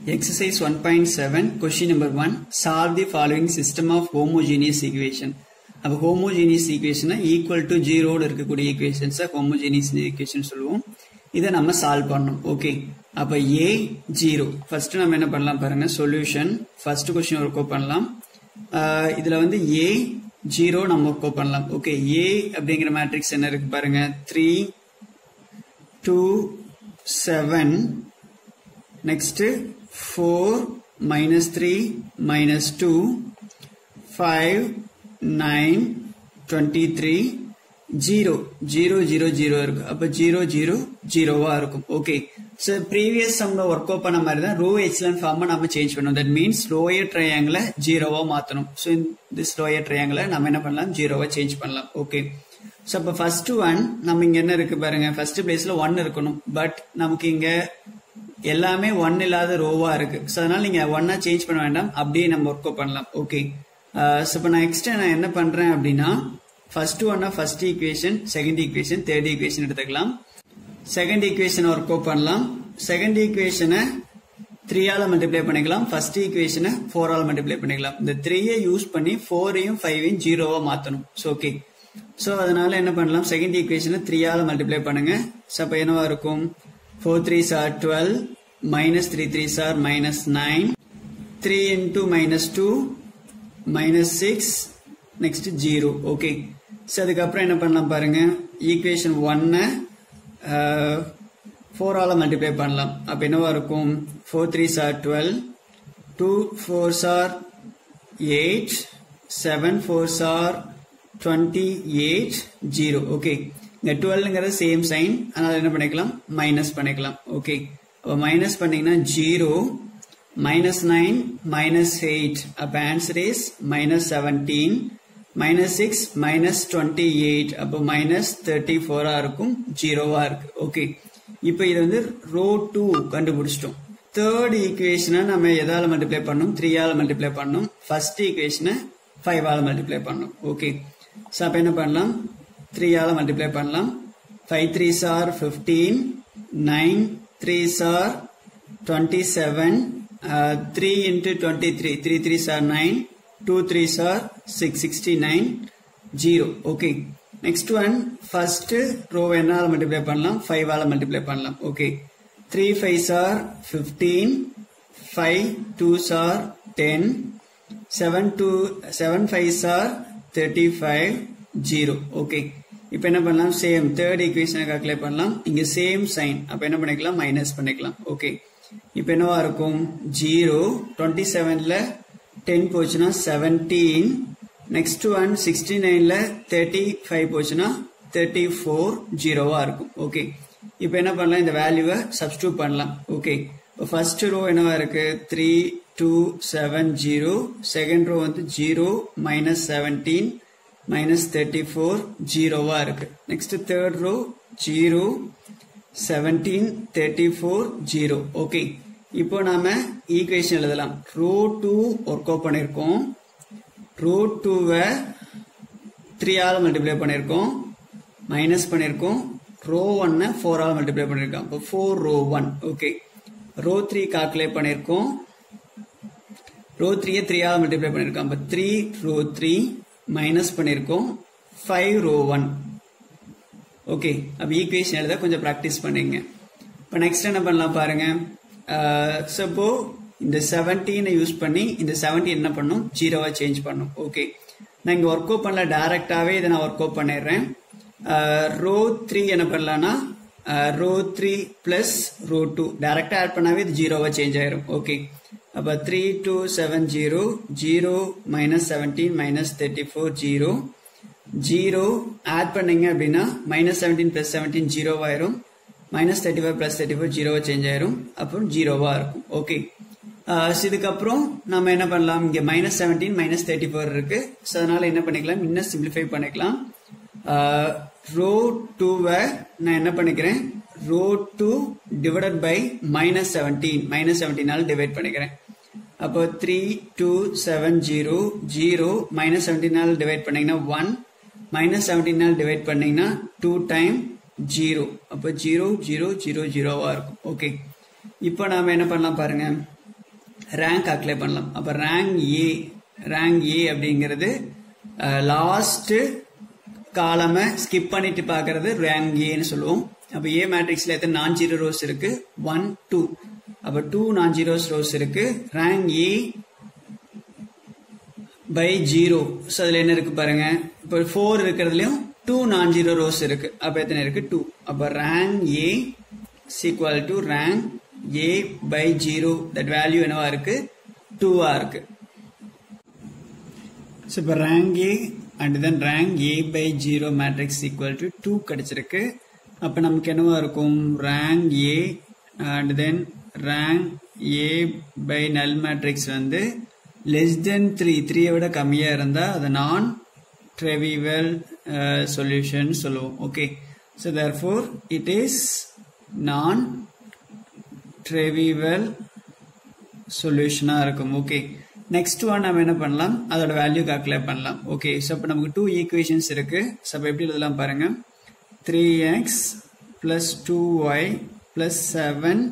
Exercise 1.7 question number 1 solve the following system of homogeneous equation அப்ப homogeneous equation equal to 0 ல இருக்கக்கூடிய equations homogeneous equation சொல்லுவோம் இதை நம்ம சால்வ் பண்ணணும் ஓகே அப்ப a 0 ஃபர்ஸ்ட் நம்ம என்ன பண்ணலாம் பாருங்க solution first question work out பண்ணலாம் ஆஹ் இதுல வந்து a 0 நம்ம ஒர்க் அவுட் பண்ணலாம் ஓகே a அப்படிங்கிற மேட்ரிக்ஸ் என்ன இருக்கு பாருங்க 3 2 7 Next, 4 minus 3 minus 2, 5, 9, 23, 0, 0, 0, 0 இருக்கு அப்ப 0, 0, 0 வா இருக்கும் ஓகே ஸோ ப்ரீவியஸ் சம்ல ஒர்க் அவுட் பண்ண மாதிரி தான் ரோ எக்ஸலன் ஃபார்மை நம்ம சேஞ்ச் பண்ணணும் தட் மீன்ஸ் லோயர் ட்ரையாங்கிளை ஜீரோவா மாற்றணும் ஸோ திஸ் லோயர் ட்ரையாங்கிளை நம்ம என்ன பண்ணலாம் ஜீரோவா சேஞ்ச் பண்ணலாம் ஓகே ஸோ அப்போ ஃபர்ஸ்ட் ஒன் நம்ம இங்க என்ன இருக்கு பாருங்க ஃபர்ஸ்ட் பிளேஸ்ல ஒன் இருக்கணும் பட் நமக்கு இங்க எல்லாமே ஒன் இல்லாத ரோவா இருக்கு ஸோ அதனால நீங்க ஒன்னா சேஞ்ச் பண்ண வேண்டாம் அப்படியே நம்ம ஒர்க் அவுட் பண்ணலாம் ஓகே ஸோ இப்போ நான் நெக்ஸ்ட் நான் என்ன பண்றேன் அப்படின்னா ஃபர்ஸ்ட் ஒன்னா first equation second equation third equation எடுத்துக்கலாம் செகண்ட் ஈக்குவேஷன் ஒர்க் அவுட் பண்ணலாம் செகண்ட் ஈக்குவேஷனை த்ரீயால மல்டிப்ளை பண்ணிக்கலாம் ஃபர்ஸ்ட் ஈக்குவேஷனை ஃபோரால் மல்டிப்ளை பண்ணிக்கலாம் இந்த த்ரீயை யூஸ் பண்ணி ஃபோரையும் ஃபைவையும் ஜீரோவா மாத்தணும் ஸோ ஓகே ஸோ அதனால என்ன பண்ணலாம் செகண்ட் ஈக்குவேஷனை த்ரீயால மல்டிப்ளை பண்ணுங்க ஸோ அப்போ என்னவா இருக்கும் 4 3s are 12, minus 3 3s are minus 9, 3 into minus 2, minus 6, next 0, okay. So, அதுக்கப்புறம் என்ன பண்ணலாம் பாருங்க ஈக்குவேஷன் ஒன்னை ஃபோர் ஆல மல்டிப்ளை பண்ணலாம் அப்ப என்னவா இருக்கும் four three are twelve two four are eight seven four are twenty eight zero okay இந்த டுவெல்ங்கிறது சேம் சைன் அதனால என்ன பண்ணிக்கலாம் மைனஸ் பண்ணிக்கலாம் ஓகே அப்போ மைனஸ் பண்ணீங்கன்னா zero minus nine minus eight அப்போ answer is minus seventeen minus six minus twenty eight அப்போ மைனஸ் தேர்ட்டி ஃபோரா இருக்கும் ஜீரோவா இருக்கு ஓகே இப்போ இது வந்து ரோ டூ கண்டுபிடிச்சிட்டோம் தேர்ட் ஈக்குவேஷனை நம்ம எதால மல்டிப்ளை பண்ணணும் த்ரீயால மல்டிப்ளை பண்ணணும் ஃபர்ஸ்ட் ஈக்குவேஷனை ஃபைவ் ஆல மல்டிப்ளை பண்ணணும் ஓகே ஸோ அப்போ என்ன பண்ணலாம் த்ரீயால மல்டிப்ளை பண்ணலாம் five three are fifteen nine three are twenty seven three into twenty three three three are nine two three are six sixty nine zero okay next one first row என்னால multiply பண்ணலாம் five ஆல multiply பண்ணலாம் okay three five are fifteen five two are ten seven two seven five sir thirty five zero okay இப்போ என்ன பண்ணலாம் same third ஈக்குவேஷனை calculate பண்ணலாம் இங்க சேம் சைன் அப்போ என்ன பண்ணிக்கலாம் மைனஸ் பண்ணிக்கலாம் ஓகே இப்போ என்னவா இருக்கும் ஜீரோ டுவெண்ட்டி செவன்ல டென் போச்சுன்னா செவன்டீன் நெக்ஸ்ட் ஒன் சிக்ஸ்டி நைன்ல தேர்ட்டி ஃபைவ் போச்சுன்னா தேர்ட்டி ஃபோர் ஜீரோவா இருக்கும் ஓகே இப்போ என்ன பண்ணலாம் இந்த வேல்யூவை சப்ஸ்டியூட் பண்ணலாம் ஓகே இப்போ ஃபர்ஸ்ட் ரோ என்னவா இருக்கு three two seven zero second row வந்து zero minus seventeen minus thirty four ஜீரோவா இருக்கு next third row zero seventeen thirty four zero okay இப்போ நாம ஈக்குவேஷன் எழுதலாம் ரோ டூ ஒர்க் அவுட் பண்ணியிருக்கோம் ரோ டூவை த்ரீ ஆல் மல்டிப்ளை பண்ணியிருக்கோம் மைனஸ் பண்ணியிருக்கோம் ரோ ஒன்னை ஃபோர் ஆல் மல்டிப்ளை பண்ணியிருக்கோம் இப்போ four row one okay row three calculate பண்ணியிருக்கோம் ரோ த்ரீயை த்ரீ ஆல் மல்டிப்ளை பண்ணியிருக்கோம் இப்போ த்ரீ ரோ த்ரீ மைனஸ் பண்ணியிருக்கோம் ஃபைவ் ரோ ஒன் ஓகே அப்போ ஈக்குவேஷன் எழுத கொஞ்சம் ப்ராக்டிஸ் பண்ணுங்க இப்போ நெக்ஸ்ட் என்ன பண்ணலாம் பாருங்க சப்போ இந்த செவன்டீனை யூஸ் பண்ணி இந்த செவன்டீன் என்ன பண்ணும் ஜீரோவா சேஞ்ச் பண்ணும் ஓகே நான் இங்கே ஒர்க் அவுட் பண்ணல டைரக்டாவே இதை நான் ஒர்க் அவுட் பண்ணிடுறேன் ரோ த்ரீ என்ன பண்ணலாம்னா row three plus row two டைரக்டா ஆட் பண்ணாவே இது ஜீரோவா சேஞ்ச் ஆயிரும் ஓகே அப்ப three two seven zero zero minus seventeen minus thirty four zero zero add பண்ணீங்க அப்படின்னா மைனஸ் செவன்டீன் பிளஸ் செவன்டீன் ஜீரோவாயிரும் minus thirty five plus thirty four ஜீரோவா சேஞ்ச் ஆயிரும் அப்புறம் ஜீரோவா இருக்கும் ஓகே இதுக்கப்புறம் நம்ம என்ன பண்ணலாம் இங்க minus seventeen minus thirty four இருக்கு ஸோ அதனால என்ன பண்ணிக்கலாம் இன்னும் சிம்பிளிஃபை பண்ணிக்கலாம் ரோ டூவை நான் என்ன பண்ணிக்கிறேன் row two divided by minus seventeen minus செவன்டீனால் டிவைட் பண்ணிக்கிறேன் அப்போ three two seven zero zero minus செவன்டீனால் டிவைட் பண்ணீங்கன்னா ஒன் மைனஸ் செவன்டீனால் டிவைட் பண்ணீங்கன்னா டூ டைம் ஜீரோ அப்போ ஜீரோ ஜீரோ ஜீரோ ஜீரோவா இருக்கும் ஓகே இப்போ நாம என்ன பண்ணலாம் பாருங்க ரேங்க் அப்ளை பண்ணலாம் அப்ப ரேங்க் ஏ ரேங்க் ஏ அப்படிங்கிறது லாஸ்ட் காலமை ஸ்கிப் பண்ணிட்டு பார்க்கறது ரேங்க் ஏன்னு சொல்லுவோம் அப்ப ஏ மேட்ரிக்ஸ்ல எத்தனை நான் ஜீரோ ரோஸ் இருக்கு ஒன் டூ அப்ப டூ நான் ஜீரோஸ் ரோஸ் இருக்கு rank A by zero so அதில் என்ன இருக்கு பாருங்க இப்போ ஃபோர் இருக்கிறதுலையும் டூ நான் ஜீரோ ரோஸ் இருக்கு அப்போ எத்தனை இருக்கு டூ அப்போ rank A is equal to rank A by zero that value என்னவா இருக்கு டூவா இருக்கு ஸோ இப்போ rank A and then rank A by zero matrix equal to two கிடைச்சிருக்கு அப்போ நமக்கு என்னவா இருக்கும் rank A and then rank A by null matrix வந்து லெஸ் தென் த்ரீ த்ரீயை விட கம்மியாக இருந்தால் அது நான் ட்ரெவிவல் சொல்யூஷன் சொல்லுவோம் okay so therefore it is non trivial சொல்யூஷனாக இருக்கும் ஓகே நெக்ஸ்ட் ஒன் நம்ம என்ன பண்ணலாம் அதோட வேல்யூ கால்குலேட் பண்ணலாம் ஓகே ஸோ இப்போ நமக்கு டூ ஈக்குவேஷன்ஸ் இருக்கு ஸோ அப்போ எப்படி எழுதலாம் பாருங்க three x plus two y plus seven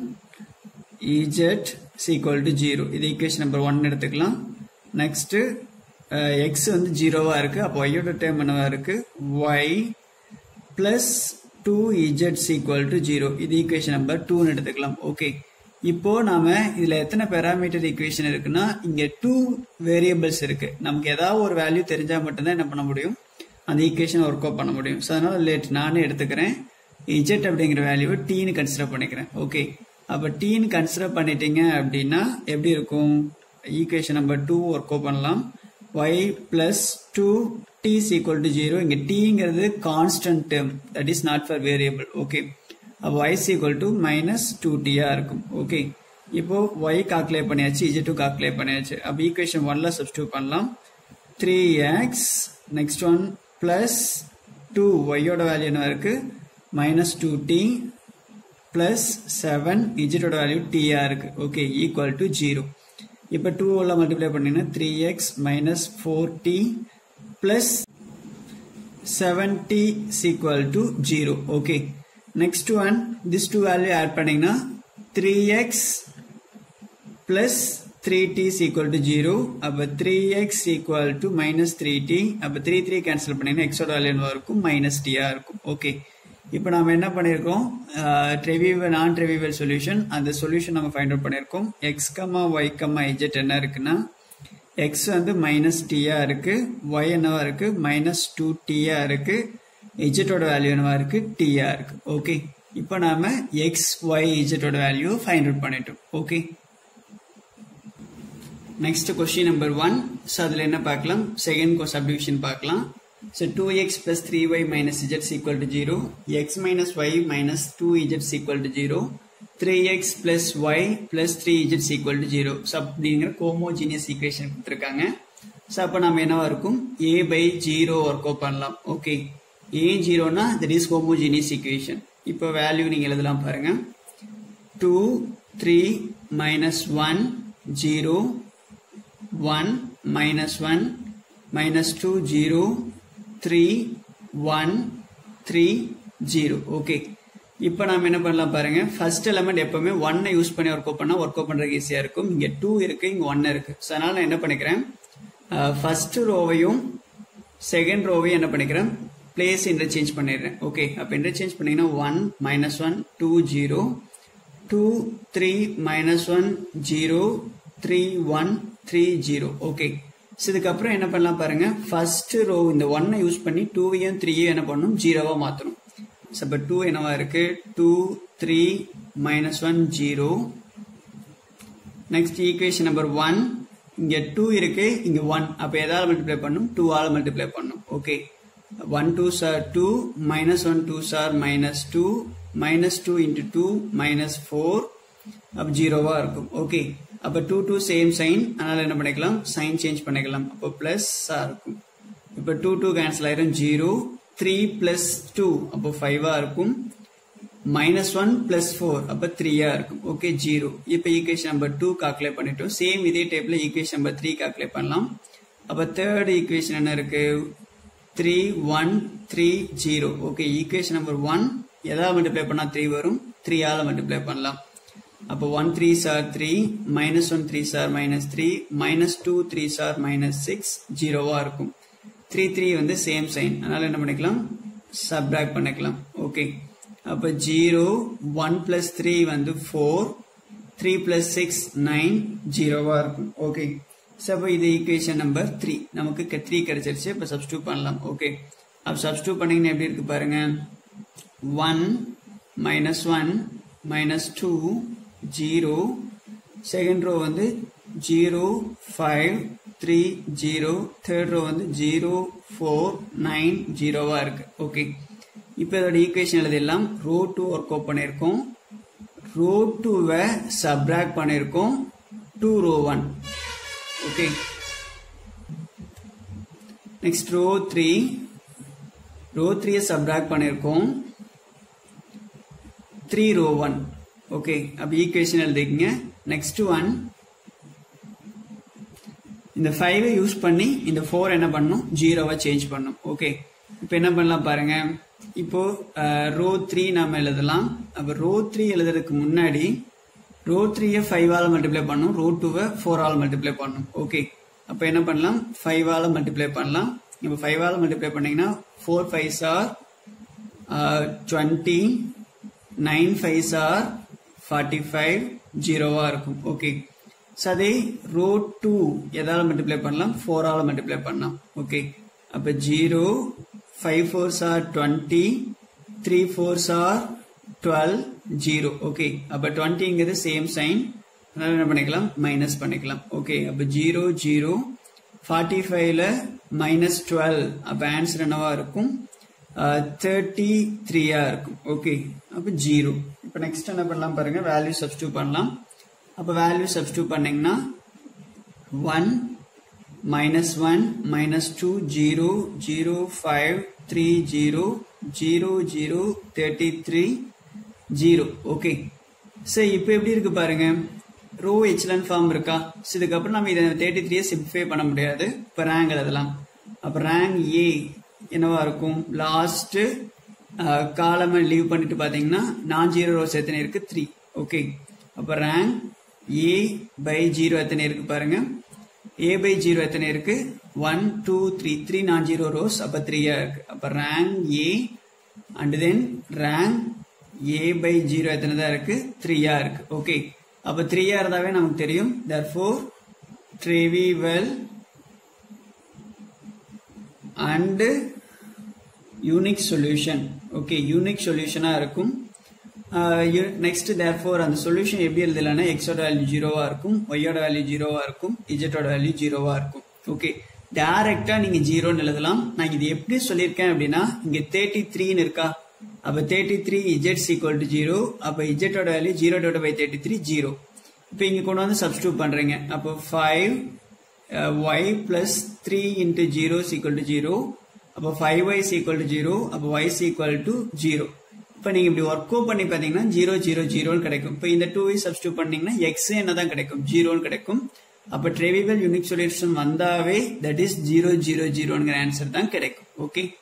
z is equal to zero இது ஈக்குவேஷன் நம்பர் ஒன் எடுத்துக்கலாம் நெக்ஸ்ட் எக்ஸ் வந்து ஜீரோவா இருக்கு அப்போ ஒய்யோட டேர்ம் என்னவா இருக்கு y plus two z is equal to zero இது ஈக்குவேஷன் நம்பர் டூன்னு எடுத்துக்கலாம் ஓகே இப்போ நாம இதுல எத்தனை பெராமீட்டர் ஈக்குவேஷன் இருக்குன்னா இங்க டூ வேரியபிள்ஸ் இருக்கு நமக்கு ஏதாவது ஒரு வேல்யூ தெரிஞ்சா மட்டும்தான் என்ன பண்ண முடியும் அந்த ஈக்குவேஷன் ஒர்க் அவுட் பண்ண முடியும் ஸோ அதனால லேட் நானே எடுத்துக்கிறேன் இஜெட் அப்படிங்கிற வேல்யூவை டீன்னு கன்சிடர் பண்ணிக்கிறேன் ஓகே அப்போ டீன்னு கன்சிடர் பண்ணிட்டீங்க அப்படின்னா எப்படி இருக்கும் equation number two work out பண்ணலாம் y plus two t equal to zero இங்கே டீங்கிறது constant term that is not for variable okay அப்போ y is equal to minus 2t இருக்கும் ஓகே இப்போ y கால்குலேட் பண்ணியாச்சு z2 கால்குலேட் பண்ணியாச்சு அப்போ equation ஒன்ல சப்ஸ்டியூட் பண்ணலாம் three x next one plus two ஒய்யோட வேல்யூ என்ன இருக்கு minus two t plus seven இஜிட்டோட வேல்யூ டியா இருக்கு ஓகே ஈக்குவல் டு ஜீரோ இப்போ டூ உள்ள மல்டிப்ளை பண்ணீங்கன்னா three x minus four t plus seven t equal to zero okay next one this two value add பண்ணீங்கன்னா three x plus three t equal to zero அப்போ three x equal to minus three t அப்போ three three cancel பண்ணீங்கன்னா எக்ஸோட value என்ன இருக்கும் minus டியா இருக்கும் okay இப்போ நம்ம என்ன பண்ணியிருக்கோம் ட்ரெவிவல் நான் ட்ரெவிவல் சொல்யூஷன் அந்த சொல்யூஷன் நம்ம ஃபைண்ட் அவுட் பண்ணியிருக்கோம் x comma y comma z என்ன இருக்குன்னா எக்ஸ் வந்து மைனஸ் டியா இருக்கு ஒய் என்னவா இருக்கு மைனஸ் டூ டியா இருக்கு இஜெட்டோட வேல்யூ என்னவா இருக்கு டியா இருக்கு ஓகே இப்போ நாம எக்ஸ் ஒய் இஜெட்டோட வேல்யூ ஃபைண்ட் அவுட் பண்ணிட்டோம் okay next question number one so அதில் என்ன பார்க்கலாம் செகண்ட் சப்டிவிஷன் பார்க்கலாம் so two x plus three y minus z equal to zero x minus y minus two z equal to zero three x plus y plus three z equal to zero so அப்படிங்கிற homogeneous equation கொடுத்துருக்காங்க so அப்போ நம்ம என்னவா இருக்கும் a by zero work out பண்ணலாம் okay ஏ ஜீரோனா that is homogeneous equation இப்போ value நீங்க எழுதலாம் பாருங்க two three minus one zero one minus one minus two zero three one three zero okay இப்போ நம்ம என்ன பண்ணலாம் பாருங்க ஃபர்ஸ்ட் எலமெண்ட் எப்பவுமே ஒன்னை யூஸ் பண்ணி ஒர்க் அவுட் பண்ணா ஒர்க் அவுட் பண்றதுக்கு ஈஸியா இருக்கும் இங்க டூ இருக்கு இங்க ஒன் இருக்கு ஸோ அதனால நான் என்ன பண்ணிக்கிறேன் ஃபர்ஸ்ட் ரோவையும் செகண்ட் ரோவையும் என்ன பண்ணிக்கிறேன் பிளேஸ் இன்டர்சேஞ்ச் பண்ணிடுறேன் ஓகே அப்போ இன்டர்சேஞ்ச் பண்ணீங்கன்னா one minus one two zero two three minus one zero three one three zero okay so இதுக்கப்புறம் என்ன பண்ணலாம் பாருங்க ஃபர்ஸ்ட் ரோ இந்த ஒன்னை யூஸ் பண்ணி டூவையும் த்ரீயும் என்ன பண்ணணும் ஜீரோவா மாற்றணும் ஸோ இப்போ டூ என்னவா இருக்கு two three minus one zero next equation number one இங்க டூ இருக்கு இங்க ஒன் அப்ப எதாவது மல்டிப்ளை பண்ணும் டூ ஆல மல்டிப்ளை பண்ணும் okay one two are two minus one two are minus two minus two into two minus four அப்ப ஜீரோவா இருக்கும் ஓகே அப்ப டூ டூ சேம் சைன் அதனால என்ன பண்ணிக்கலாம் சைன் சேஞ்ச் பண்ணிக்கலாம் அப்போ பிளஸ் இருக்கும் இப்ப டூ டூ கேன்சல் ஆயிரும் ஜீரோ த்ரீ பிளஸ் டூ அப்போ ஃபைவா இருக்கும் மைனஸ் ஒன் பிளஸ் ஃபோர் அப்போ த்ரீயா இருக்கும் ஓகே ஜீரோ இப்போ ஈக்குவேஷன் நம்பர் டூ கால்குலேட் பண்ணிட்டோம் சேம் இதே டைப்ல ஈக்குவேஷன் நம்பர் த்ரீ கால்குலேட் பண்ணலாம் அப்போ தேர்ட் ஈக்குவேஷன் என்ன இருக்கு three one three zero okay equation number one எதாவது மல்டிப்ளை பண்ணா த்ரீ வரும் த்ரீ ஆல மல்டிப்ளை பண்ணலாம் அப்போ one three are three minus one three are minus three minus two three are minus six ஜீரோவா இருக்கும் த்ரீ த்ரீ வந்து சேம் சைன் அதனால என்ன பண்ணிக்கலாம் சப்ராக்ட் பண்ணிக்கலாம் ஓகே அப்போ ஜீரோ ஒன் பிளஸ் த்ரீ வந்து four three plus six nine ஜீரோவா இருக்கும் ஓகே ஸோ அப்போ இது ஈக்குவேஷன் நம்பர் த்ரீ நமக்கு த்ரீ கிடைச்சிருச்சு இப்போ சப்ஸ்டியூட் பண்ணலாம் ஓகே அப்போ சப்ஸ்டியூட் பண்ணீங்கன்னா எப்படி இருக்கு பாருங்க one minus one minus two zero second row வந்து zero five three zero third row வந்து ஜீரோ ஃபோர் நைன் ஜீரோவா இருக்கு ஓகே இப்போ இதோட ஈக்குவேஷன் எழுதிடலாம் ரோ டூ ஒர்க் அவுட் பண்ணியிருக்கோம் ரோ டூவை சப்ராக்ட் பண்ணியிருக்கோம் two row one okay next row three row த்ரீயை சப்ராக்ட் பண்ணியிருக்கோம் த்ரீ ரோ ஒன் ஓகே அப்போ ஈக்குவேஷன் எழுதிக்கங்க நெக்ஸ்ட் ஒன் இந்த ஃபைவை யூஸ் பண்ணி இந்த ஃபோர் என்ன பண்ணும் ஜீரோவா சேஞ்ச் பண்ணும் ஓகே இப்போ என்ன பண்ணலாம் பாருங்க இப்போ ரோ த்ரீ நாம எழுதலாம் அப்போ ரோ த்ரீ எழுதுறதுக்கு முன்னாடி ரோ த்ரீயை ஃபைவால் மல்டிப்ளை பண்ணும் ரோ டூவை ஃபோரால் மல்டிப்ளை பண்ணும் ஓகே அப்போ என்ன பண்ணலாம் ஃபைவால் மல்டிப்ளை பண்ணலாம் இப்போ ஃபைவால் மல்டிப்ளை பண்ணீங்கன்னா four five are twenty nine five are forty five ஜீரோவா இருக்கும் ஓகே ஸோ அதே ரோ டூ எதால மல்டிப்ளை பண்ணலாம் ஃபோரால் மல்டிப்ளை பண்ணலாம் ஓகே அப்போ zero five fours are twenty three fours are twelve zero okay அப்போ டுவெண்ட்டிங்கிறது சேம் சைன் அதனால என்ன பண்ணிக்கலாம் மைனஸ் பண்ணிக்கலாம் ஓகே அப்போ ஜீரோ ஜீரோ ஃபார்ட்டி ஃபைவ்ல மைனஸ் டுவெல் அப்போ ஆன்சர் என்னவா இருக்கும் தேர்ட்டி த்ரீயா இருக்கும் ஓகே அப்போ ஜீரோ இப்போ நெக்ஸ்ட் என்ன பண்ணலாம் பாருங்க வேல்யூ சப்ஸ்டியூட் பண்ணலாம் அப்போ வேல்யூ சப்ஸ்டியூட் பண்ணீங்கன்னா one minus one minus two zero zero five three zero zero zero thirty three zero okay சரி இப்போ எப்படி இருக்கு பாருங்க ரோ எச்லன் ஃபார்ம் இருக்கா ஸோ இதுக்கப்புறம் நம்ம இதை தேர்ட்டி த்ரீயை சிம்பிஃபை பண்ண முடியாது இப்போ ரேங்க் எழுதலாம் அப்போ ரேங்க் ஏ என்னவா இருக்கும் லாஸ்ட் காலமை லீவ் பண்ணிட்டு பார்த்தீங்கன்னா நான் ஜீரோ ரோஸ் எத்தனை இருக்கு த்ரீ ஓகே அப்போ ரேங்க் ஏ பை ஜீரோ எத்தனை இருக்கு பாருங்க ஏ பை ஜீரோ எத்தனை இருக்கு one two three three non zero rows அப்போ த்ரீயா இருக்கு அப்போ rank A and then rank A by zero எத்தனை தான் இருக்கு த்ரீயா இருக்கு ஓகே அப்போ த்ரீயா இருந்தாவே நமக்கு தெரியும் therefore trivial and unique solution okay unique சொல்யூஷனா இருக்கும் நெக்ஸ்ட் தேர்ஃபோர் அந்த சொல்யூஷன் எப்படி எழுதலாம்னா எக்ஸோட வேல்யூ ஜீரோவா இருக்கும் ஒய்யோட வேல்யூ ஜீரோவா இருக்கும் இஜெட்டோட வேல்யூ ஜீரோவா இருக்கும் ஓகே டைரக்டா நீங்க ஜீரோன்னு எழுதலாம் நான் இது எப்படி சொல்லியிருக்கேன் அப்படின்னா இங்க தேர்ட்டி த்ரீன்னு இருக்கா அப்ப thirty three z equal to zero அப்ப இஜெட்டோட வேல்யூ ஜீரோ டோட பை தேர்ட்டி த்ரீ ஜீரோ இப்போ இங்க கொண்டு வந்து சப்ஸ்டியூட் பண்றீங்க அப்போ five y plus three into zero equal to zero அப்போ five y equal to zero அப்போ ஒய் ஈக்குவல் டு ஜீரோ இப்போ நீங்க இப்படி ஒர்க் அவுட் பண்ணி பார்த்தீங்கன்னா ஜீரோ ஜீரோ ஜீரோன்னு கிடைக்கும் இப்போ இந்த டூ சப்ஸ்டியூட் பண்ணீங்கன்னா எக்ஸ் என்ன தான் கிடைக்கும் ஜீரோன்னு கிடைக்கும் அப்போ ட்ரெவிபிள் யூனிக் சொல்யூஷன் வந்தாவே தட் இஸ் ஜீரோ ஜீரோ ஜீரோங்கிற ஆன்சர் தான் கிடைக்கும் ஓகே